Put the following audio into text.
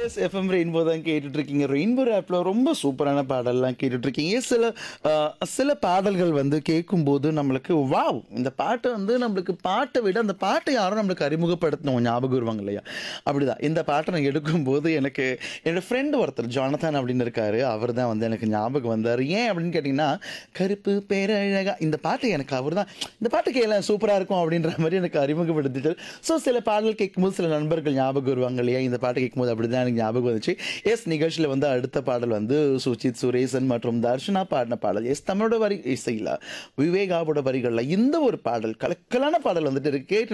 S FM rainbow தான் கேட்டுட்டு இருக்கீங்க ரெயின்போ ஆப்பில் ரொம்ப சூப்பரான பாடல்லாம் கேட்டுட்டு இருக்கீங்க சில அஹ், சில பாடல்கள் வந்து கேட்கும்போது நம்மளுக்கு வாவ் இந்த பாட்டு வந்து நம்மளுக்கு பாட்டை விட அந்த பாட்டை யாரும் நம்மளுக்கு அறிமுகப்படுத்தணும் ஞாபகம் வருவாங்க இல்லையா அப்படிதான் இந்த பாட்டை நான் எடுக்கும்போது எனக்கு என்னோட ஃப்ரெண்டு ஒருத்தர் ஜானதான் அப்படின்னு இருக்காரு அவர் தான் வந்து எனக்கு ஞாபகம் வந்தார் ஏன் அப்படின்னு கேட்டிங்கன்னா கருப்பு பேரழகா இந்த பாட்டு எனக்கு அவர் தான் இந்த பாட்டு கேட்கல சூப்பராக இருக்கும் அப்படின்ற மாதிரி எனக்கு அறிமுகப்படுத்திட்டு ஸோ சில பாடல் கேட்கும்போது சில நண்பர்கள் ஞாபகம் வருவாங்க இல்லையா இந்த பாட்டு கேட்கும்போது அப்படி தான் எனக்கு ஞாபகம் வந்துச்சு எஸ் நிகழ்ச்சியில் வந்து அடுத்த பாடல் வந்து சுஜித் சுரேசன் மற்றும் தர்ஷனா பாடின பாடல் எஸ் தமிழோட வரி இசையில் விவேகாவோட வரிகளில் இந்த ஒரு பாடல் கலக்கலான பாடல் வந்துட்டு இருக்கு கேட்டு